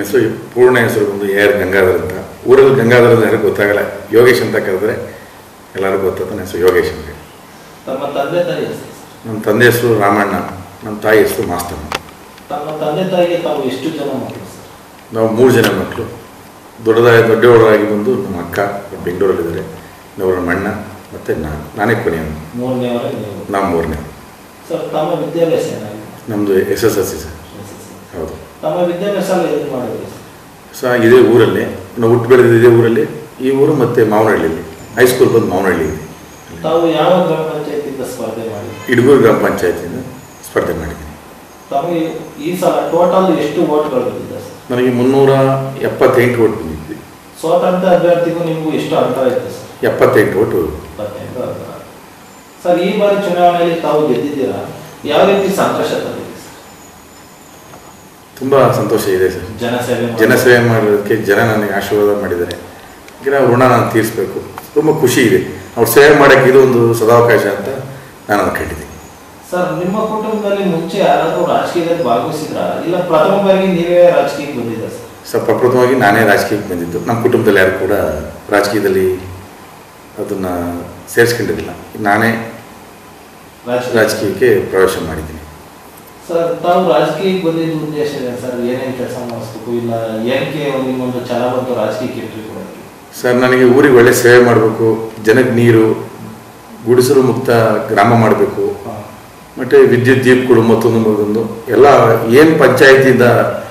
ಹೆಸರು ಪೂರ್ಣ ಹೆಸರು ಬಂದು ಎ ಆರ್ ಗಂಗಾಧರ್ ಅಂತ ಊರಲ್ಲಿ ಗಂಗಾಧರ್ ಅಂತ ಯಾರಿಗೂ ಗೊತ್ತಾಗಲ್ಲ ಯೋಗೇಶ್ ಅಂತ ಕರೆದ್ರೆ ಎಲ್ಲರಿಗೂ ಗೊತ್ತಾಗ ನನ್ನ ಹೆಸರು ಯೋಗೇಶ್ ಅಂತ ಹೇಳಿ. ತಮ್ಮ ತಂದೆ ತಾಯಿ ಹೆಸರು ಸರ್? ನಮ್ಮ ತಂದೆ ಹೆಸರು ರಾಮಣ್ಣ ನಮ್ಮ ತಾಯಿ ಹೆಸರು ಮಾಸ್ತಮ್ಮ ತಮ್ಮ ತಂದೆ ತಾಯಿಗೆ ತಾವು ಎಷ್ಟು ಜನ ಮಕ್ಕಳು ಸರ್ ನಾವು ಮೂರು ಜನ ಮಕ್ಕಳು ದೊಡ್ಡದಾಗಿ ದೊಡ್ಡವರಾಗಿ ಬಂದು ನಮ್ಮ ಅಕ್ಕ ಬೆಂಗಳೂರಲ್ಲಿದ್ದಾರೆ ಇನ್ನೊಬ್ಬರು ನಮ್ಮ ಅಣ್ಣ ಮತ್ತು ನಾನು ನಾನೇ ಕೊನೆಯವನು ಮೂರನೇವರೆಗೆ ನೀವು ನಾವು ಮೂರನೇ ಸರ್ ತಮ್ಮ ವಿದ್ಯಾಭ್ಯಾಸ ಏನಾಗಿದೆ ನಮ್ಮದು S S L C sir ಹೌದು ತಮ್ಮ ವಿದ್ಯಾಭ್ಯಾಸ ಎಲ್ಲ ಎಲ್ಲಿ ಮಾಡಿದ್ರಿ ಸರ್ ಸೊ ಇದೇ ಊರಲ್ಲಿ ನಾವು ಹುಟ್ಟು ಬೆಳೆದಿದ್ದು ಇದೇ ಊರಲ್ಲಿ ಈ ಊರು ಮತ್ತು ಮಾವನಹಳ್ಳಿಯಲ್ಲಿ ಹೈಸ್ಕೂಲ್ ಬಂದು ಮಾವನಹಳ್ಳಿ ಇದೆ ತಾವು ಯಾವ ಗ್ರಾಮ ಪಂಚಾಯತಿಯಿಂದ ಸ್ಪರ್ಧೆ ಮಾಡಿ ಇಡಗೂರು ಗ್ರಾಮ ಪಂಚಾಯತಿಯಿಂದ ಸ್ಪರ್ಧೆ ಮಾಡಿದ್ದೀನಿ ತಮಗೆ ಈ ಸಲ ಟೋಟಲ್ ಎಷ್ಟು ಓಟ್ಗಳು ಬಂದಿದೆ ಸರ್ ನನಗೆ ಮುನ್ನೂರ ಎಪ್ಪತ್ತೆಂಟು ಓಟ್ ಬಂದಿದ್ವಿ ಸ್ವತಂತ್ರ ಅಭ್ಯರ್ಥಿಗೂ ನಿಮಗೂ ಎಷ್ಟು ಅಂತರ ಇತ್ತು ಸರ್ ಎಪ್ಪತ್ತೆಂಟು ಓಟು ಇಪ್ಪತ್ತೆಂಟು ಅಂತರ ಸರ್ ಈ ಬಾರಿ ಚುನಾವಣೆಯಲ್ಲಿ ತಾವು ಗೆದ್ದಿದ್ದೀರಾ ಯಾವ ರೀತಿ ಸಂತೋಷ ತಂದಿದೆ ಸರ್ ತುಂಬ ಸಂತೋಷ ಇದೆ ಸರ್ ಜನಸೇವೆ ಮಾಡಿ- ಜನಸೇವೆ ಮಾಡೋದಕ್ಕೆ ಜನ ನನಗೆ ಆಶೀರ್ವಾದ ಮಾಡಿದ್ದಾರೆ ಈಗ ಋಣ ನಾನು ತೀರಿಸ್ಬೇಕು ತುಂಬ ಖುಷಿ ಇದೆ ಅವ್ರು ಸೇವೆ ಮಾಡೋಕ್ಕೆ ಇದು ಒಂದು ಸದಾವಕಾಶ ಅಂತ ನಾನು ಅಂದ್ಕೊಂಡಿದ್ದೀನಿ ಸರ್ ನಿಮ್ಮ ಕುಟುಂಬದಲ್ಲಿ ಮುಂಚೆ ಯಾರಾದರೂ ರಾಜಕೀಯದಲ್ಲಿ ಭಾಗವಹಿಸಿದ್ರ ಇಲ್ಲ ಪ್ರಥಮ ಬಾರಿಗೆ ನೀವೇ ರಾಜಕೀಯಕ್ಕೆ ಬಂದಿದ್ದ ಸರ್ ಸ್ವಲ್ಪ ಪ್ರಪ್ರಥಮವಾಗಿ ನಾನೇ ರಾಜಕೀಯಕ್ಕೆ ಬಂದಿದ್ದು ನಮ್ಮ ಕುಟುಂಬದಲ್ಲಿ ಯಾರು ಕೂಡ ರಾಜಕೀಯದಲ್ಲಿ ಅದನ್ನು ಸೇರಿಸ್ಕೊಂಡಿರಲಿಲ್ಲ ನಾನೇ ರಾಜಕೀಯ ರಾಜಕೀಯಕ್ಕೆ ಪ್ರವೇಶ ಮಾಡಿದ್ದೀನಿ ಸರ್ ತಾವು ರಾಜಕೀಯಕ್ಕೆ ಬಂದಿದ್ದು ಉದ್ದೇಶ ಇದೆ ಸರ್ ಏನೇನು ಕೆಲಸ ಮಾಡಿಸ್ಬೇಕು ಇಲ್ಲ ಏನಕ್ಕೆ ಒಂದು ನಿಮ್ಮೊಂದು ಛಲ ಬಂತು ರಾಜಕೀಯಕ್ಕೆ ಎಂಟ್ರಿ ಕೊಡೋಕ್ಕೆ ಸರ್ ನನಗೆ ಊರಿಗೆ ಒಳ್ಳೆ ಸೇವೆ ಮಾಡಬೇಕು ಜನಕ್ಕೆ ನೀರು ಗುಡಿಸಲು ಮುಕ್ತ ಗ್ರಾಮ ಮಾಡಬೇಕು ಮತ್ತು ವಿದ್ಯುತ್ ದೀಪಗಳು ಮತ್ತೊಂದು ಮತ್ತೊಂದು ಎಲ್ಲ ಏನು ಪಂಚಾಯತಿಯಿಂದ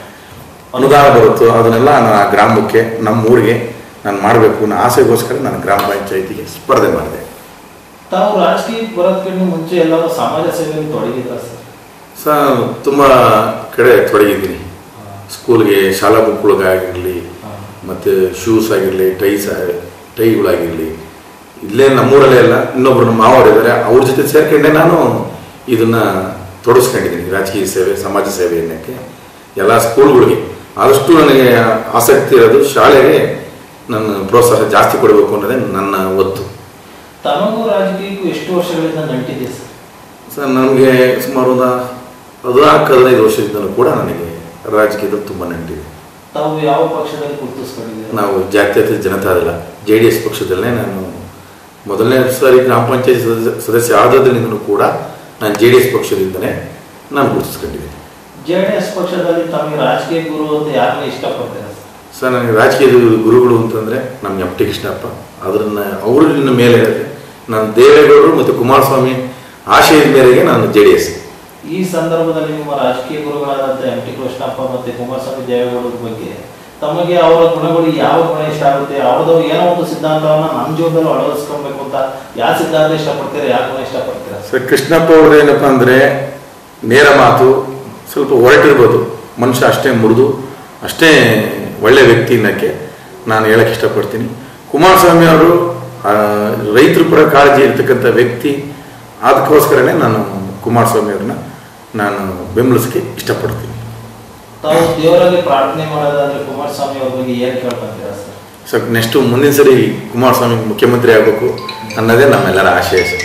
ಅನುದಾನ ಬರುತ್ತೋ ಅದನ್ನೆಲ್ಲ ನಾನು ಆ ಗ್ರಾಮಕ್ಕೆ ನಮ್ಮ ಊರಿಗೆ ನಾನು ಮಾಡಬೇಕು ಅನ್ನೋ ಆಸೆಗೋಸ್ಕರ ನಾನು ಗ್ರಾಮ ಪಂಚಾಯತಿಗೆ ಸ್ಪರ್ಧೆ ಮಾಡಿದೆ ತಾವು ರಾಜಕೀಯಕ್ಕೆ ಬರೋದಕ್ಕಿಂತ ಮುಂಚೆ ಎಲ್ಲರೂ ಸಮಾಜ ಸೇವೆಯಲ್ಲಿ ತೊಡಗಿದ್ರ ಸರ್ ಸರ್ ತುಂಬ ಕಡೆ ತೊಡಗಿದ್ದೀನಿ ಸ್ಕೂಲ್ಗೆ ಶಾಲಾ ಬುಕ್ಗಳಿಗಾಗಿರಲಿ ಮತ್ತು ಶೂಸ್ ಆಗಿರಲಿ ಟೈಸ್ ಟೈಗಳಾಗಿರಲಿ ಇಲ್ಲೇ ನಮ್ಮೂರಲ್ಲೇ ಎಲ್ಲ ಇನ್ನೊಬ್ರು ನಮ್ಮ ಮಾವರಿದ್ದಾರೆ ಅವ್ರ ಜೊತೆ ಸೇರ್ಕೊಂಡೆ ನಾನು ಇದನ್ನು ತೊಡಗಿಸ್ಕೊಂಡಿದ್ದೀನಿ ರಾಜಕೀಯ ಸೇವೆ ಸಮಾಜ ಸೇವೆ ಅನ್ನೋಕ್ಕೆ ಎಲ್ಲ ಸ್ಕೂಲ್ಗಳಿಗೆ ಆದಷ್ಟು ನನಗೆ ಆಸಕ್ತಿ ಇರೋದು ಶಾಲೆಗೆ ನನ್ನ ಪ್ರೋತ್ಸಾಹ ಜಾಸ್ತಿ ಕೊಡಬೇಕು ಅನ್ನೋದೇ ನನ್ನ ಒತ್ತು ತಮಗೂ ರಾಜಕೀಯಕ್ಕೂ ಎಷ್ಟು ವರ್ಷಗಳಿಂದ ನಂಟಿದೆ ಸರ್ ಸರ್ ನನಗೆ ಸುಮಾರು ಒಂದು ಹದಿನಾಲ್ಕು ಹದಿನೈದು ವರ್ಷದಿಂದಲೂ ಕೂಡ ನನಗೆ ರಾಜಕೀಯದಲ್ಲಿ ತುಂಬ ನಂಟಿದೆ ತಾವು ಯಾವ ಪಕ್ಷದಲ್ಲಿ ಗುರುತಿಸ್ಕೊಂಡಿದ್ದೀರಾ ನಾವು ಜಾತ್ಯತೀತ ಜನತಾದಳ ಜೆ ಡಿ ಎಸ್ ಪಕ್ಷದಲ್ಲೇ ನಾನು ಮೊದಲನೇ ಸಾರಿ ಗ್ರಾಮ ಪಂಚಾಯತ್ ಸದಸ್ಯ ಸದಸ್ಯ ಆದದ್ರಿಂದಲೂ ಕೂಡ ನಾನು ಜೆ ಡಿ ಎಸ್ ಪಕ್ಷದಿಂದಲೇ ನಾನು ಗುರುತಿಸ್ಕೊಂಡಿದ್ದೀನಿ ಜೆ ಡಿ ಎಸ್ ಪಕ್ಷದಲ್ಲಿ ತಮಗೆ ರಾಜಕೀಯ ಗುರು ಅಂತ ಯಾರನ್ನ ಇಷ್ಟಪಡ್ತೀರಾ ಸರ್ ಸರ್ ನನಗೆ ರಾಜಕೀಯದ ಗುರುಗಳು ಅಂತಂದರೆ ನಮ್ಮ ಎಂ ಟಿ ಕೃಷ್ಣಪ್ಪ ಅದನ್ನು ಅವ್ರಿನ ಮೇಲೆ ನಾನು ದೇವೇಗೌಡರು ಮತ್ತು ಕುಮಾರಸ್ವಾಮಿ ಆಶಯದ ಮೇರೆಗೆ ನಾನು ಜೆ ಡಿ ಎಸ್ ಈ ಸಂದರ್ಭದಲ್ಲಿ ನಿಮ್ಮ ರಾಜಕೀಯ ಗುರುಗಳಾದಂಥ ಎಂ ಟಿ ಕೃಷ್ಣಪ್ಪ ಮತ್ತು ಕುಮಾರಸ್ವಾಮಿ ದೇವೇಗೌಡರ ಬಗ್ಗೆ ತಮಗೆ ಅವರ ಗುಣಗಳು ಯಾವ ಗುಣ ಇಷ್ಟ ಆಗುತ್ತೆ ಅವ್ರದ್ದು ಏನೋ ಒಂದು ಸಿದ್ಧಾಂತವನ್ನ ನಮ್ಮ ಜೀವನದಲ್ಲಿ ಅಳವಡಿಸ್ಕೊಬೇಕು ಅಂತ ಯಾವ ಸಿದ್ಧಾಂತ ಇಷ್ಟಪಡ್ತೀರಾ ಯಾವ ಗುಣ ಇಷ್ಟಪಡ್ತೀರಾ ಸರ್ ಕೃಷ್ಣಪ್ಪ ಅವ್ರದ್ದು ಏನಪ್ಪ ಅಂದರೆ ನೇರ ಮಾತು ಸ್ವಲ್ಪ ಹೊರಟಿರ್ಬೋದು ಮನುಷ್ಯ ಅಷ್ಟೇ ಮೃದು ಅಷ್ಟೇ ಒಳ್ಳೆ ವ್ಯಕ್ತಿ ಅನ್ನೋಕ್ಕೆ ನಾನು ಹೇಳಕ್ಕೆ ಇಷ್ಟಪಡ್ತೀನಿ ಕುಮಾರಸ್ವಾಮಿ ಅವರು ಆ, ರೈತರ ಪರ ಕಾಳಜಿ ಇರ್ತಕ್ಕಂಥ ವ್ಯಕ್ತಿ ಅದಕ್ಕೋಸ್ಕರನೇ ನಾನು ಕುಮಾರಸ್ವಾಮಿ ಅವ್ರನ್ನ ನಾನು ಬೆಂಬಲಿಸಕ್ಕೆ ಇಷ್ಟಪಡ್ತೀನಿ ತಾವು ದೇವರಲ್ಲಿ ಪ್ರಾರ್ಥನೆ ಮಾಡೋದಾದ್ರೆ ಕುಮಾರಸ್ವಾಮಿ ಅವ್ರ ಬಗ್ಗೆ ಏನು ಕೇಳ್ಕೊಂತೀರಾ ಸರ್ ಸೊ ನೆಕ್ಸ್ಟು ಮುಂದಿನ ಸರಿ ಕುಮಾರಸ್ವಾಮಿ ಮುಖ್ಯಮಂತ್ರಿ ಆಗಬೇಕು ಅನ್ನೋದೇ ನಮ್ಮೆಲ್ಲರ ಆಶಯ ಸರ್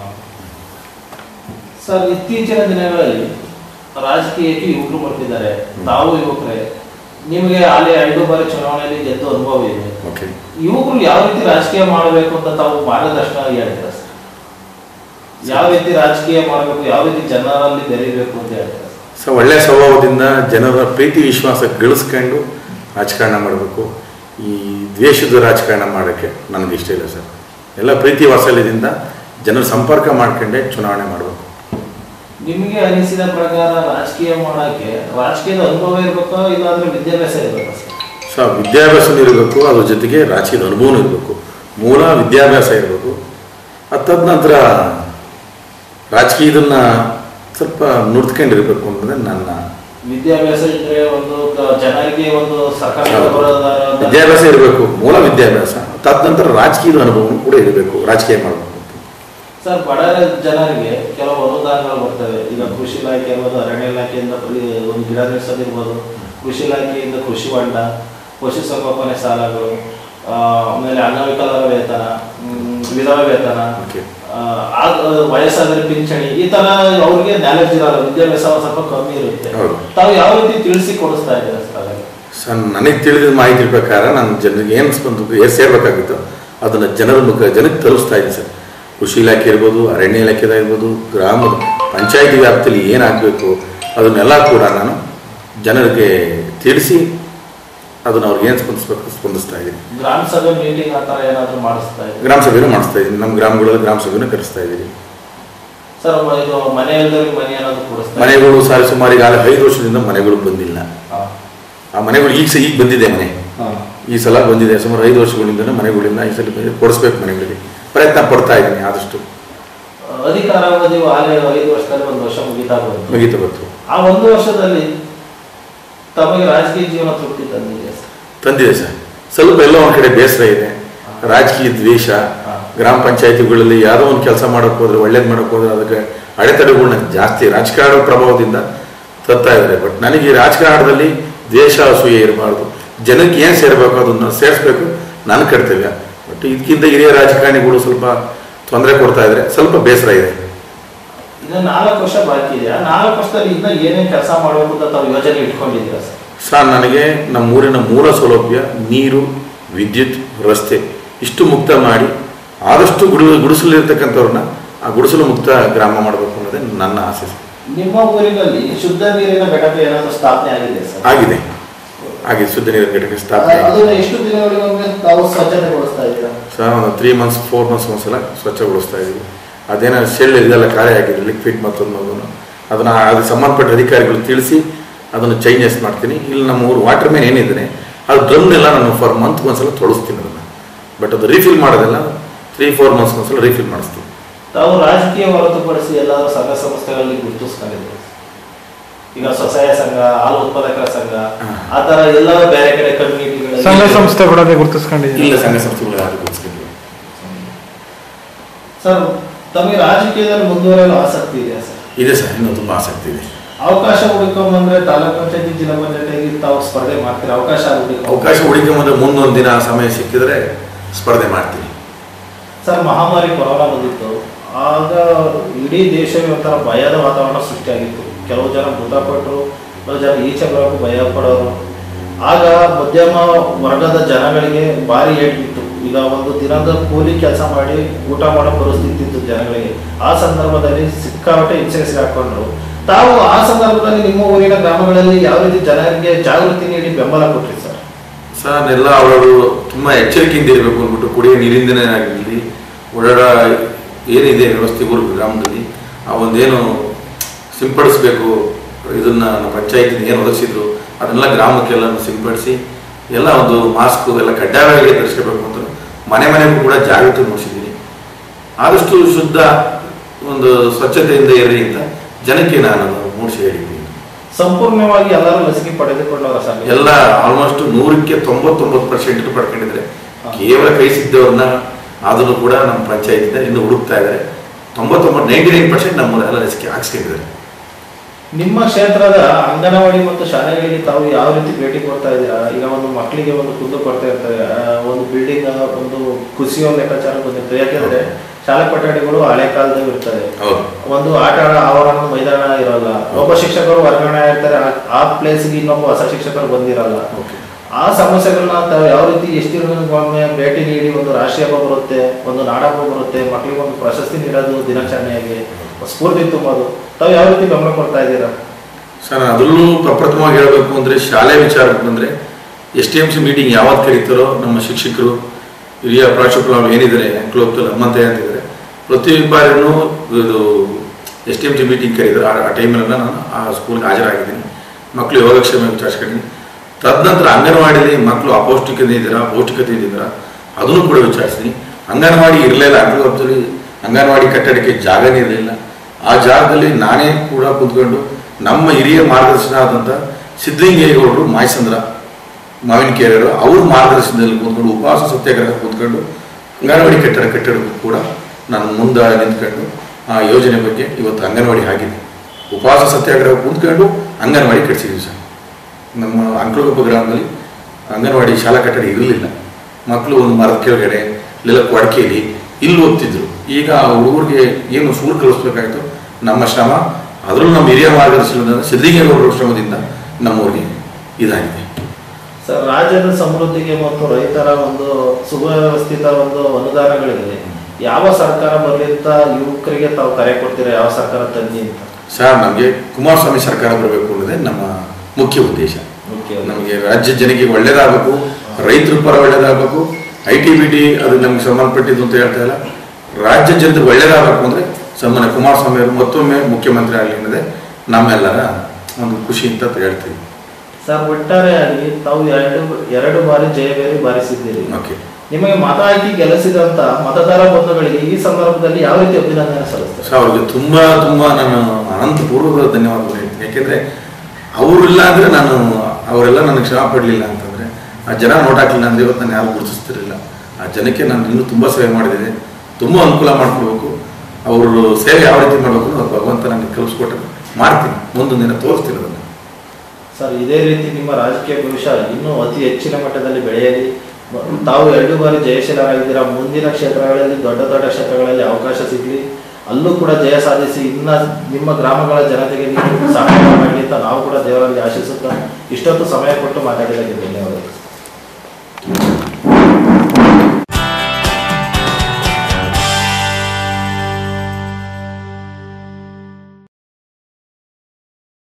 ಸರ್ ಇತ್ತೀಚಿನ ದಿನಗಳಲ್ಲಿ ರಾಜಕೀಯಕ್ಕೆ ಯುವಕರು ಬರ್ತಿದ್ದಾರೆ ತಾವು ಯುವಕರೇ ನಿಮಗೆ ಅಲ್ಲಿ ಐದು ಬಾರಿ ಚುನಾವಣೆಯಲ್ಲಿ ಗೆದ್ದು ಅನುಭವ ಇದೆ ಓಕೆ ಯುವಕರು ಯಾವ ರೀತಿ ರಾಜಕೀಯ ಮಾಡಬೇಕು ಅಂತ ತಾವು ಮಾರ್ಗದರ್ಶನ ಹೇಳ್ತೀರಾ ಸರ್ ಯಾವ ರೀತಿ ರಾಜಕೀಯ ಮಾಡಬೇಕು ಯಾವ ರೀತಿ ಜನರಲ್ಲಿ ಬೆರೀಬೇಕು ಅಂತ ಹೇಳ್ತೀರಾ ಸರ್? ಸೊ ಒಳ್ಳೆಯ ಸ್ವಭಾವದಿಂದ ಜನರ ಪ್ರೀತಿ ವಿಶ್ವಾಸ ಗಳಿಸ್ಕೊಂಡು ರಾಜಕಾರಣ ಮಾಡಬೇಕು ಈ ದ್ವೇಷದ ರಾಜಕಾರಣ ಮಾಡೋಕ್ಕೆ ನನಗೆ ಇಷ್ಟ ಇಲ್ಲ ಸರ್ ಎಲ್ಲ ಪ್ರೀತಿ ವಾತ್ಸಲ್ಯದಿಂದ ಜನರ ಸಂಪರ್ಕ ಮಾಡ್ಕೊಂಡೆ ಚುನಾವಣೆ ಮಾಡಬೇಕು ನಿಮಗೆ ಅನಿಸಿದ ಪ್ರಕಾರ ರಾಜಕೀಯ ಮಾಡಕ್ಕೆ ರಾಜಕೀಯದ ಅನುಭವ ಇರ್ಬೇಕಾ ಇಲ್ಲಾಂದ್ರೆ ವಿದ್ಯಾಭ್ಯಾಸ ಇರ್ಬೇಕಾ ಸರ್ ಸೊ ವಿದ್ಯಾಭ್ಯಾಸ ಇರಬೇಕು ಅದ್ರ ಜೊತೆಗೆ ರಾಜಕೀಯದ ಅನುಭವನೂ ಇರಬೇಕು ಮೂಲ ವಿದ್ಯಾಭ್ಯಾಸ ಇರಬೇಕು ಅದಾದ ನಂತರ ರಾಜಕೀಯದನ್ನ ಸ್ವಲ್ಪ ನುಡ್ಕೊಂಡಿರ್ಬೇಕು ಅನ್ನೋದೇ ನನ್ನ ವಿದ್ಯಾಭ್ಯಾಸ ಇದ್ರೆ ಒಂದು ಕ- ಜನರಿಗೆ ಒಂದು ಸರ್ಕಾರ ಹೌದು. ವಿದ್ಯಾಭ್ಯಾಸ ಇರಬೇಕು ಮೂಲ ವಿದ್ಯಾಭ್ಯಾಸ ಅದಾದ ನಂತರ ರಾಜಕೀಯದ ಅನುಭವನೂ ಕೂಡ ಇರಬೇಕು ರಾಜಕೀಯ ಮಾಡಬೇಕು ಸರ್ ಬಡ ಜನರಿಗೆ ಕೆಲವು ಅನುದಾನಗಳು ಬರ್ತವೆ ಈಗ ಕೃಷಿ ಇಲಾಖೆ ಇರ್ಬೋದು ಅರಣ್ಯ ಇಲಾಖೆಯಿಂದ ಬರೀ ಒಂದು ಗಿಡ ನೆಡ್ಸೋದಿರ್ಬೋದು ಕೃಷಿ ಇಲಾಖೆಯಿಂದ ಕೃಷಿ ಹೊಂಡ ಪಶುಸಂಗೋಪನೆ ಸಾಲಗಳು ಆ, ಆಮೇಲೆ ಅಂಗವಿಕಲರ ವೇತನ ಮ್, ವಿಧವಾ ವೇತನ ಓಕೆ ಆ, ಆದ್- ವಯಸ್ಸಾದರೆ ಪಿಂಚಣಿ ಈ ತರ ಅವ್ರಿಗೆ ನಾಲೆಜ್ ಇರಲ್ಲ ವಿದ್ಯಾಭ್ಯಾಸ ಒಂದ್ ಸ್ವಲ್ಪ ಕಮ್ಮಿ ಇರುತ್ತೆ ಹೌದು. ತಾವು ಯಾವ ರೀತಿ ತಿಳಿಸಿ ಕೊಡಿಸ್ತಾ ಇದ್ದೀರಾ ಸರ್ ಹಾಗಾಗಿ? ಸರ್ ನನಗೆ ತಿಳಿದ ಮಾಹಿತಿ ಪ್ರಕಾರ ನಾನು ಜನರಿಗೆ ಏನು ಬಂದು ಏನು ಸೇರ್ಬೇಕಾಗಿತ್ತು ಅದನ್ನು ಜನರ ಮುಖ ಜನಕ್ಕೆ ತಲುಪಿಸ್ತಾ ಇದ್ದೀನಿ ಸರ್ ಕೃಷಿ ಇಲಾಖೆ ಇರ್ಬೋದು ಅರಣ್ಯ ಇಲಾಖೆದ ಇರ್ಬೋದು ಗ್ರಾಮದ ಪಂಚಾಯತಿ ವ್ಯಾಪ್ತಿಯಲ್ಲಿ ಏನಾಗಬೇಕು ಅದನ್ನೆಲ್ಲ ಕೂಡ ನಾನು ಜನರಿಗೆ ತಿಳಿಸಿ ಅದನ್ನು ಅವ್ರಿಗೆ ಏನು ಸ್ಪಂದಿಸ್ಬೇಕು ಸ್ಪಂದಿಸ್ತಾ ಇದ್ದೀನಿ ಗ್ರಾಮ ಸಭೆ ಮೀಟಿಂಗ್ ಆ ಥರ ಏನಾದರೂ ಮಾಡಿಸ್ತಾ ಇದ್ದೀರಾ ಗ್ರಾಮ ಸಭೆನೂ ಮಾಡಿಸ್ತಾ ಇದ್ದೀನಿ ನಮ್ಮ ಗ್ರಾಮಗಳಲ್ಲಿ ಗ್ರಾಮ ಸಭೆನೂ ಕರೆಸ್ತಾ ಇದ್ದೀನಿ ಸರ್ ಇದು ಮನೆ ಇಲ್ದವ್ರಿಗೆ ಮನೆ ಏನಾದರೂ ಕೊಡಿಸ್ತಾ ಮನೆಗಳು ಸಾರಿ ಸುಮಾರು ಈಗಾಗಲೇ ಐದು ವರ್ಷದಿಂದ ಮನೆಗಳು ಬಂದಿಲ್ಲ ಹಾಂ ಆ ಮನೆಗಳು ಈಗ ಸ- ಈಗ ಬಂದಿದೆ ಮನೆ ಹಾಂ ಈ ಸಲ ಬಂದಿದೆ ಸುಮಾರು ಐದು ವರ್ಷಗಳಿಂದ ಮನೆಗಳಿಂದ ಈ ಸಲ ಬಂದಿದೆ ಕೊಡಿಸ್ಬೇಕು ಮನೆಗಳಿಗೆ ಪ್ರಯತ್ನ ಪಡ್ತಾ ಇದ್ದೀನಿ ಆದಷ್ಟು ಅಧಿಕಾರಾವಧಿ ಆಲೆ ಐದು ವರ್ಷದಲ್ಲಿ ಒಂದು ವರ್ಷ ಮುಗಿತಾ ಬಂತು ಮುಗೀತು ಬಂತು ಆ ಒಂದು ವರ್ಷದಲ್ಲಿ ತಮಗೆ ರಾಜಕೀಯ ಜೀವನ ತೃಪ್ತಿ ತಂದಿದೆ ಸರ್ ತಂದಿದೆ ಸರ್ ಸ್ವಲ್ಪ ಎಲ್ಲೋ ಒಂದು ಕಡೆ ಬೇಸರ ಇದೆ ರಾಜಕೀಯ ದ್ವೇಷ ಹಾ. ಗ್ರಾಮ ಪಂಚಾಯತಿಗಳಲ್ಲಿ ಯಾವುದೋ ಒಂದು ಕೆಲಸ ಮಾಡೋಕೆ ಹೋದ್ರೆ ಒಳ್ಳೇದು ಮಾಡೋಕೆ ಹೋದ್ರೆ ಅದಕ್ಕೆ ಅಡೆತಡೆಗಳನ್ನ ಜಾಸ್ತಿ ರಾಜಕಾರಣದ ಪ್ರಭಾವದಿಂದ ತರ್ತಾ ಇದ್ದಾರೆ ಬಟ್ ನನಗೆ ಈ ರಾಜಕಾರಣದಲ್ಲಿ ದ್ವೇಷ ಅಸೂಯೆ ಇರಬಾರ್ದು ಜನಕ್ಕೆ ಏನು ಸೇರಬೇಕು ಅದನ್ನು ಸೇರಿಸ್ಬೇಕು ನನ್ನ ಕರ್ತವ್ಯ ಬಟ್ ಇದಕ್ಕಿಂತ ಹಿರಿಯ ರಾಜಕಾರಣಿಗಳು ಸ್ವಲ್ಪ ತೊಂದರೆ ಕೊಡ್ತಾ ಇದ್ದಾರೆ ಸ್ವಲ್ಪ ಬೇಸರ ಇದೆ ಇನ್ನು ನಾಲ್ಕು ವರ್ಷ ಬಾಕಿ ಇದೆ ಆ ನಾಲ್ಕು ವರ್ಷದಲ್ಲಿ ಇನ್ನ ಏನೇನು ಕೆಲಸ ಮಾಡಬೇಕು ಅಂತ ತಾವು ಯೋಜನೆ ಇಟ್ಕೊಂಡಿದ್ದೀರಾ ಸರ್ ಸರ್ ನನಗೆ ನಮ್ಮ ಊರಿನ ಮೂಲ ಸೌಲಭ್ಯ ನೀರು ವಿದ್ಯುತ್ ರಸ್ತೆ ಇಷ್ಟು ಮುಕ್ತ ಮಾಡಿ ಆದಷ್ಟು ಗುಡು ಗುಡಿಸಲಿರ್ತಕ್ಕಂಥವ್ರನ್ನ ಆ ಗುಡಿಸಲು ಮುಕ್ತ ಗ್ರಾಮ ಮಾಡಬೇಕು ಅನ್ನೋದೇ ನನ್ನ ಆಸೆ ಸರ್. ನಿಮ್ಮ ಊರಿನಲ್ಲಿ ಶುದ್ಧ ನೀರಿನ ಘಟಕ ಏನಾದರೂ ಸ್ಥಾಪನೆ ಆಗಿದೆ ಸರ್ ಆಗಿದೆ ಆಗಿದೆ ಶುದ್ಧ ನೀರಿನ ಘಟಕ ಸ್ಥಾಪನೆ ಆಗಿದೆ. ಅದನ್ನ ಎಷ್ಟು ದಿನಗಳಿಗೊಮ್ಮೆ ತಾವು ಸ್ವಚ್ಛತೆಗೊಳಿಸ್ತಾ ಇದ್ದೀರಾ ಸರ್ ಒಂದು ತ್ರೀ ಮಂತ್ಸ್ ಫೋರ್ ಮಂತ್ಸ್ ಒಂದ್ಸಲ ಸ್ವಚ್ಛಗೊಳಿಸ್ತಾ ಇದ್ದೀವಿ ಅದೇನೋ ಶೆಲ್ ಇದೆಲ್ಲ ಕಾರ್ಯ ಆಗಿದೆ ಲಿಕ್ವಿಡ್ ಮತ್ತೊಂದು ಮಗನು ಅದನ್ನು ಅದಕ್ಕೆ ಸಂಬಂಧಪಟ್ಟ ಅಧಿಕಾರಿಗಳು ತಿಳಿಸಿ ಅದನ್ನು ಚೇಂಜಸ್ ಮಾಡ್ತೀನಿ ಇಲ್ಲಿ ನಮ್ಮ ಊರು ವಾಟರ್ ಮ್ಯಾನ್ ಏನಿದೆ ಅದು ಡ್ರಮ್ನೆಲ್ಲ ನಾನು ಫಾರ್ ಮಂತ್ ಒಂದ್ಸಲ ತೊಳಸ್ತೀನಿ ಅದನ್ನು ಬಟ್ ಅದು ರೀಫಿಲ್ ಮಾಡೋದೆಲ್ಲ ತ್ರೀ ಫೋರ್ ಮಂತ್ಸ್ ಒಂದ್ಸಲ ರೀಫಿಲ್ ಮಾಡಿಸ್ತೀನಿ ತಾವು ರಾಜಕೀಯ ಹೊರತುಪಡಿಸಿ ಎಲ್ಲಾದ್ರೂ ಸಂಘ ಸಂಸ್ಥೆಗಳಲ್ಲಿ ಗುರುತಿಸ್ಕೊಂಡಿದ್ದೀರಾ ಈಗ ಸ್ವಸಹಾಯ ಸಂಘ ಹಾಲು ಉತ್ಪಾದಕರ ಸಂಘ ಆ ತರ ಎಲ್ಲ ಬೇರೆ ಕಡೆ ಕಮ್ಯುನಿಟಿಗಳಲ್ಲಿ ಸಂಘ ಸಂಸ್ಥೆಗಳನ್ನೇ ಗುರುತಿಸ್ಕೊಂಡಿದ್ದೀವಿ ಇಲ್ಲ ಸಂಘ ಸಂಸ್ಥೆಗಳು ಯಾರು ಗುರುತಿಸ್ಕೊಂಡಿಲ್ಲ. ಸರ್ ತಮಗೆ ರಾಜಕೀಯದಲ್ಲಿ ಮುಂದುವರೆಯಲು ಆಸಕ್ತಿ ಇದೆ ಸರ್ ಇದೆ ಸರ್ ಇನ್ನೂ ತುಂಬ ಆಸಕ್ತಿ ಇದೆ ಅವಕಾಶ ಹುಡುಕೊಂಬಂದ್ರೆ ತಾಲೂಕ್ ಪಂಚಾಯತಿ ಜಿಲ್ಲಾ ಪಂಚಾಯತಿಗೆ ತಾವು ಸ್ಪರ್ಧೆ ಮಾಡ್ತೀರಾ ಅವಕಾಶ ಹುಡುಕ ಅವಕಾಶ ಹುಡುಕೊಂಬಂದ್ರೆ ಮುಂದೊಂದು ದಿನ ಸಮಯ ಸಿಕ್ಕಿದ್ರೆ ಸ್ಪರ್ಧೆ ಮಾಡ್ತೀನಿ ಸರ್ ಮಹಾಮಾರಿ ಕೊರೋನಾ ಬಂದಿತ್ತು ಆಗ ಇಡೀ ದೇಶವೇ ಒಂಥರ ಭಯದ ವಾತಾವರಣ ಸೃಷ್ಟಿಯಾಗಿತ್ತು ಕೆಲವು ಜನ ಮೃತಪಟ್ಟರು ಕೆಲವು ಜನ ಈಚೆ ಬರೋಕ್ಕೂ ಭಯ ಪಡೋರು ಆಗ ಮಧ್ಯಮ ವರ್ಗದ ಜನಗಳಿಗೆ ಭಾರಿ ಏಟಿತ್ತು ಈಗ ಒಂದು ದಿನದ ಕೂಲಿ ಕೆಲಸ ಮಾಡಿ ಊಟ ಮಾಡೋ ಪರಿಸ್ಥಿತಿ ಇತ್ತು ಜನಗಳಿಗೆ ಆ ಸಂದರ್ಭದಲ್ಲಿ ಸಿಕ್ಕಾಪಟ್ಟೆ ಹಿಂಸೆ ಹಾಕೊಂಡ್ರು ತಾವು ಆ ಸಂದರ್ಭದಲ್ಲಿ ನಿಮ್ಮ ಊರಿನ ಗ್ರಾಮಗಳಲ್ಲಿ ಯಾವ ರೀತಿ ಜನರಿಗೆ ಜಾಗೃತಿ ನೀಡಿ ಬೆಂಬಲ ಕೊಟ್ರಿ ಸರ್ ಸರ್ ಎಲ್ಲ ಅವರು ತುಂಬ ಎಚ್ಚರಿಕೆಯಿಂದ ಇರಬೇಕು ಅಂದ್ಬಿಟ್ಟು ಕುಡಿಯೋ ನೀರಿಂದನೇ ಆಗಿರಲಿ ಓಡಾಡ ಏನಿದೆ ವ್ಯವಸ್ಥೆ ಊರು ಗ್ರಾಮದಲ್ಲಿ ಆ ಒಂದೇನು ಸಿಂಪಡಿಸ್ಬೇಕು ಇದನ್ನ ನಮ್ಮ ಪಂಚಾಯತಿನ ಏನು ಒದಗಿಸಿದ್ರು ಅದನ್ನೆಲ್ಲ ಗ್ರಾಮಕ್ಕೆಲ್ಲ ಸಿಂಪಡಿಸಿ ಎಲ್ಲ ಒಂದು ಮಾಸ್ಕು ಎಲ್ಲ ಕಡ್ಡಾಯವಾಗಿ ಧರಿಸ್ಕೋಬೇಕು ಅಂತ ಮನೆ ಮನೆಗೂ ಕೂಡ ಜಾಗೃತಿ ಮೂಡಿಸಿದ್ದೀನಿ ಆದಷ್ಟು ಶುದ್ಧ ಒಂದು ಸ್ವಚ್ಛತೆಯಿಂದ ಇರ್ರಿ ಅಂತ ಜನಕ್ಕೆ ನಾನು ಮೂಡಿಸಿ ಹೇಳಿದ್ದೀನಿ ಸಂಪೂರ್ಣವಾಗಿ ಎಲ್ಲರೂ ಲಸಿಕೆ ಪಡೆದುಕೊಂಡವರ ಸರ್ ಎಲ್ಲ ಆಲ್ಮೋಸ್ಟ್ ನೂರಕ್ಕೆ ತೊಂಬತ್ತೊಂಬತ್ತು ಪರ್ಸೆಂಟ್ ಪಡ್ಕೊಂಡಿದ್ದಾರೆ ಕೇವಲ ಕೈ ಸಿದ್ದವ್ರನ್ನ ಅದನ್ನು ಕೂಡ ನಮ್ಮ ಪಂಚಾಯತಿಂದ ಇನ್ನು ಹುಡುಕ್ತಾ ಇದ್ದಾರೆ ತೊಂಬತ್ತೊಂಬತ್ತು ನೈಂಟಿ ನೈನ್ ಪರ್ಸೆಂಟ್ ನಮ್ಮ ಎಲ್ಲ ಲಸಿಕೆ ಹಾಕ್ಸ್ಕೊಂಡಿದ್ದಾರೆ ನಿಮ್ಮ ಕ್ಷೇತ್ರದ ಅಂಗನವಾಡಿ ಮತ್ತು ಶಾಲೆಗಳಿಗೆ ತಾವು ಯಾವ ರೀತಿ ಭೇಟಿ ಕೊಡ್ತಾ ಇದ್ದೀರಾ ಈಗ ಒಂದು ಮಕ್ಕಳಿಗೆ ಒಂದು ಕುಂದು ಕೊಡ್ತಾ ಇರ್ತಾರೆ ಆ, ಒಂದು ಬಿಲ್ಡಿಂಗ್ ಒಂದು ಕುಸಿಯೋ ಲೆಕ್ಕಾಚಾರ ಬಂದಿರ್ತದೆ ಯಾಕೆಂದ್ರೆ ಶಾಲಾ ಕೊಠಡಿಗಳು ಹಳೆ ಕಾಲದಲ್ಲಿ ಇರ್ತದೆ ಹೌದು ಒಂದು ಆಟ ಆಡೋ ಆವರಣ ಮೈದಾನ ಇರಲ್ಲ ಒಬ್ಬ ಶಿಕ್ಷಕರು ವರ್ಗಾವಣೆ ಆಗಿರ್ತಾರೆ ಆ- ಆ ಪ್ಲೇಸ್ಗೆ ಇನ್ನೊಬ್ಬ ಹೊಸ ಶಿಕ್ಷಕರು ಬಂದಿರಲ್ಲ ಓಕೆ ಆ ಸಮಸ್ಯೆಗಳನ್ನ ತಾವು ಯಾವ ರೀತಿ ಎಷ್ಟು ದಿನಕ್ಕೊಮ್ಮೆ ಭೇಟಿ ನೀಡಿ ಒಂದು ರಾಷ್ಟ್ರೀಯ ಹಬ್ಬ ಬರುತ್ತೆ ಒಂದು ನಾಡಹಬ್ಬ ಬರುತ್ತೆ ಮಕ್ಕಳಿಗೆ ಒಂದು ಪ್ರಶಸ್ತಿ ನೀಡೋದು ದಿನಾಚರಣೆಯಾಗಿ ಸ್ಫೂರ್ತಿ ತುಂಬೋದು ತಾವು ಯಾವ ರೀತಿ ಗಮನ ಕೊಡ್ತಾ ಇದ್ದೀರಾ ಸರ್ ಅದರಲ್ಲೂ ಪ್ರಪ್ರಥಮವಾಗಿ ಹೇಳಬೇಕು ಅಂದರೆ ಶಾಲೆ ವಿಚಾರಕ್ಕೆ ಬಂದರೆ S T M C meeting ಯಾವಾಗ ಕರೀತಾರೋ ನಮ್ಮ ಶಿಕ್ಷಕರು ಹಿರಿಯ ಪ್ರಾಂಶುಪಾಲ ಏನಿದ್ದಾರೆ ಕ್ಲೋಪ್ತಲ್ ಹನುಮಂತಯ್ಯ ಅಂತಿದ್ದಾರೆ ಪ್ರತಿ ಬಾರಿನೂ ಇದು S T M C meeting ಕರೀತಾರೆ ಆ- ಆ ಟೈಮಲ್ಲಿ ನಾನು ಆ ಸ್ಕೂಲ್ಗೆ ಹಾಜರಾಗಿದ್ದೀನಿ ಮಕ್ಕಳು ಯೋಗಕ್ಷೇಮ ವಿಚಾರಿಸ್ಕೊಂಡಿದ್ದೀನಿ ತದನಂತರ ಅಂಗನವಾಡಿಯಲ್ಲಿ ಮಕ್ಕಳು ಅಪೌಷ್ಟಿಕತೆ ಇದ್ದೀರಾ ಪೌಷ್ಟಿಕತೆ ಇದ್ದೀರಾ ಅದನ್ನು ಕೂಡ ವಿಚಾರಿಸ್ತೀನಿ ಅಂಗನವಾಡಿ ಇರಲಿಲ್ಲ ಅಂಗನವಾಡಿ ಅಂಗನವಾಡಿ ಕಟ್ಟಡಕ್ಕೆ ಜಾಗನೇ ಇರಲಿಲ್ಲ ಆ ಜಾಗದಲ್ಲಿ ನಾನೇ ಕೂಡ ಕುತ್ಕೊಂಡು ನಮ್ಮ ಹಿರಿಯ ಮಾರ್ಗದರ್ಶನ ಆದಂಥ ಸಿದ್ದಲಿಂಗೇಗೌಡರು ಮಾಯಸಂದ್ರ ಮಾವಿನಕೆರೆಯವರು ಅವ್ರ ಮಾರ್ಗದರ್ಶನದಲ್ಲಿ ಕೂತ್ಕೊಂಡು ಉಪವಾಸ ಸತ್ಯಾಗ್ರಹ ಕೂತ್ಕೊಂಡು ಅಂಗನವಾಡಿ ಕಟ್ಟಡ ಕಟ್ಟಡಕ್ಕೂ ಕೂಡ ನಾನು ಮುಂದೆ ನಿಂತ್ಕೊಂಡು ಆ ಯೋಜನೆ ಬಗ್ಗೆ ಇವತ್ತು ಅಂಗನವಾಡಿ ಆಗಿದೆ ಉಪವಾಸ ಸತ್ಯಾಗ್ರಹ ಕೂತ್ಕೊಂಡು ಅಂಗನವಾಡಿ ಕಟ್ಟಿಸಿದ್ವಿ ಸರ್ ನಮ್ಮ ಅಂಕಲಗೊಬ್ಬ ಗ್ರಾಮದಲ್ಲಿ ಅಂಗನವಾಡಿ ಶಾಲಾ ಕಟ್ಟಡ ಇರಲಿಲ್ಲ ಮಕ್ಕಳು ಒಂದು ಮರದ ಕೆಳಗಡೆ ಇಲ್ಲೆಲ್ಲ ಕೊಡಕೆಯಲ್ಲಿ ಇಲ್ಲಿ ಓದ್ತಿದ್ರು ಈಗ ಆ ಹುಡುಗರಿಗೆ ಏನು ಸೂರು ಕಲಿಸ್ಬೇಕಾಯ್ತು ನಮ್ಮ ಶ್ರಮ ಅದರಲ್ಲೂ ನಮ್ಮ ಹಿರಿಯ ಮಾರ್ಗದರ್ಶನದಿಂದ ಸಿದ್ಧಲಿಂಗೇಗೌಡರ ಶ್ರಮದಿಂದ ನಮ್ಮೂರಿಗೆ ಇದಾಗಿದೆ ಸರ್ ರಾಜ್ಯದ ಸಮೃದ್ಧಿಗೆ ಮತ್ತು ರೈತರ ಒಂದು ಸುವ್ಯವಸ್ಥಿತ ಒಂದು ಅನುದಾನಗಳಿಗೆ ಯಾವ ಸರ್ಕಾರ ಬರಲಿ ಅಂತ ಯುವಕರಿಗೆ ತಾವು ಕರೆ ಕೊಡ್ತೀರಾ ಯಾವ ಸರ್ಕಾರ ತನ್ನಿ ಅಂತ ಸರ್ ನಮಗೆ ಕುಮಾರಸ್ವಾಮಿ ಸರ್ಕಾರ ಬರಬೇಕು ಅನ್ನೋದೇ ನಮ್ಮ ಮುಖ್ಯ ಉದ್ದೇಶ ಮುಖ್ಯ ನಮಗೆ ರಾಜ್ಯ ಜನಕ್ಕೆ ಒಳ್ಳೇದಾಗಬೇಕು ರೈತರ ಪರ ಒಳ್ಳೇದಾಗಬೇಕು ಐ ಟಿ ಬಿ ಟಿ ಅದು ನಮ್ಗೆ ಸಂಬಂಧಪಟ್ಟಿದ್ದು ಅಂತ ಹೇಳ್ತಾ ಇಲ್ಲ ರಾಜ್ಯ ಜನತೆಗೆ ಒಳ್ಳೇದಾಗಬೇಕು ಅಂದರೆ ಸನ್ಮಾನ್ಯ ಕುಮಾರಸ್ವಾಮಿ ಅವರು ಮತ್ತೊಮ್ಮೆ ಮುಖ್ಯಮಂತ್ರಿ ಆಗಲಿ ಅನ್ನೋದೇ ನಮ್ಮೆಲ್ಲರ ಒಂದು ಖುಷಿ ಅಂತ ಹೇಳ್ತೀವಿ ಸರ್ ಒಟ್ಟಾರೆಯಾಗಿ ತಾವು ಎರಡು ಎರಡು ಬಾರಿ ಜಯಬೇರಿ ಬಾರಿಸಿದ್ದೀರಿ ಓಕೆ ನಿಮಗೆ ಮತ ಹಾಕಿ ಗೆಲ್ಲಿಸಿದಂತ ಮತದಾರ ಬಂಧುಗಳಿಗೆ ಈ ಸಂದರ್ಭದಲ್ಲಿ ಯಾವ ರೀತಿ ಅಭಿನಂದನೆ ಸಲ್ಲಿಸ್ತಾರೆ ಸೊ ಅವ್ರಿಗೆ ತುಂಬ ತುಂಬ ನಾನು ಅನಂತಪೂರ್ವಕ ಧನ್ಯವಾದಗಳು ಹೇಳ್ತೀನಿ ಯಾಕೆಂದರೆ ಅವರಿಲ್ಲ ಅಂದರೆ ನಾನು ಅವರೆಲ್ಲ ನನಗೆ ಶ್ರಮ ಪಡಲಿಲ್ಲ ಅಂತಂದರೆ ಆ ಜನ ನೋಟ್ ಹಾಕಲಿಲ್ಲ ಅಂದರೆ ಇವತ್ತು ನಾನು ಯಾರು ಗುರುತಿಸ್ತಿರಲಿಲ್ಲ ಆ ಜನಕ್ಕೆ ನಾನು ಇನ್ನೂ ತುಂಬ ಸೇವೆ ಮಾಡಿದ್ದೇನೆ ತುಂಬ ಅನುಕೂಲ ಮಾಡ್ಕೊಳ್ಬೇಕು ಅವರು ಸೇವೆ ಯಾವ ರೀತಿ ಮಾಡಬೇಕು ಅನ್ನೋದು ಭಗವಂತ ನನಗೆ ಕಲಿಸ್ಕೊಟ್ಟೆ ಮಾಡ್ತೀನಿ ಮುಂದೊಂದು ದಿನ ತೋರಿಸ್ತೀನಿ ಅದನ್ನು ಸರ್ ಇದೇ ರೀತಿ ನಿಮ್ಮ ರಾಜಕೀಯ ಭವಿಷ್ಯ ಇನ್ನೂ ಅತಿ ಹೆಚ್ಚಿನ ಮಟ್ಟದಲ್ಲಿ ಬೆಳೆಯಲಿ ಮ- ತಾವು ಎರಡು ಬಾರಿ ಜಯಶೀಲರಾಗಿದ್ದೀರಾ ಮುಂದಿನ ಕ್ಷೇತ್ರಗಳಲ್ಲಿ ದೊಡ್ಡ ದೊಡ್ಡ ಕ್ಷೇತ್ರಗಳಲ್ಲಿ ಅವಕಾಶ ಸಿಗಲಿ ಅಲ್ಲೂ ಕೂಡ ಜಯ ಸಾಧಿಸಿ ಇನ್ನ ನಿಮ್ಮ ಗ್ರಾಮಗಳ ಜನತೆಗೆ ನೀವು ಸಹಾಯ ಮಾಡಲಿ ಅಂತ ನಾವು ಕೂಡ ದೇವರಲ್ಲಿ ಆಶಿಸುತ್ತಾ ಇಷ್ಟೊತ್ತು ಸಮಯ ಕೊಟ್ಟು ಮಾತಾಡಿದ್ದಕ್ಕೆ ಧನ್ಯವಾದಗಳು